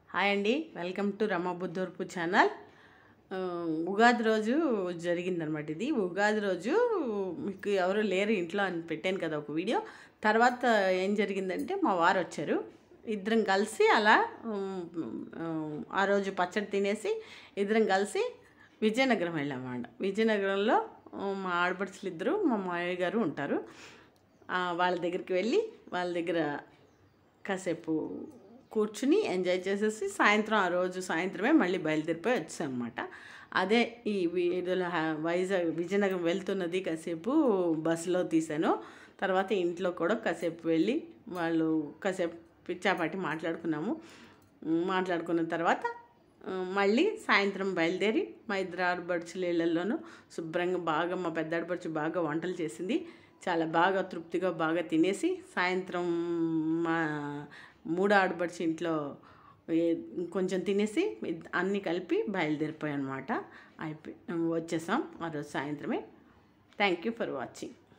hi అండి welcome to Rama బుద్ధూర్పు channel ఆ, ఉగాది రోజు జరిగిందనమాట ఇది ఉగాది రోజు మీకు ఎవరు లేరు ఇంట్లో అని పెట్టాను కదా ఒక వీడియో తర్వాత ఏం జరిగిందంటే మా వారు వచ్చారు ఇద్దరం కలిసి అలా ఉమ్, ఉమ్, ఆ రోజు పచ్చడి తినేసి ఇద్దరం కలిసి విజయనగరం వెళ్ళామన్నమాట విజయనగరంలో ఉమ్, మా ఆడపడుచులు ఇద్దరు మా మామయ్య గారు ఉంటారు ఆ, వాళ్ళ దగ్గరికి వెళ్ళి వాళ్ళ దగ్గర కాసేపు కూర్చుని ఎంజాయ్ చేసేసి సాయంత్రం ఆ రోజు సాయంత్రమే మళ్ళీ బయలుదేరిపోయి వచ్చాం అనమాట అదే ఈ వీడియోలో హా- వైజాగ్ విజయనగరం వెళ్తున్నది కాసేపు బస్సులో తీశాను తర్వాత ఇంట్లో కూడా కాసేపు వెళ్ళి వాళ్ళు కాసేపు పిచ్చాపాటి మాట్లాడుకున్నాము ఉమ్, మాట్లాడుకున్న తర్వాత ఆ, మళ్ళీ సాయంత్రం బయలుదేరి మా ఇద్దరు ఆడపడుచుల ఇళ్ళల్లోనూ శుభ్రంగా బాగా మా పెద్ద ఆడపడుచు బాగా వంటలు చేసింది చాలా బాగా తృప్తిగా బాగా తినేసి సాయంత్రం మా మూడు ఆడపడుచు ఇంట్లో ఏ- కొంచెం తినేసి ఇద్- అన్నీ కలిపి బయలుదేరిపోయాయి అనమాట అయిపోయి వచ్చేసాం ఆ రోజు సాయంత్రమే థ్యాంక్ యూ ఫర్ వాచింగ్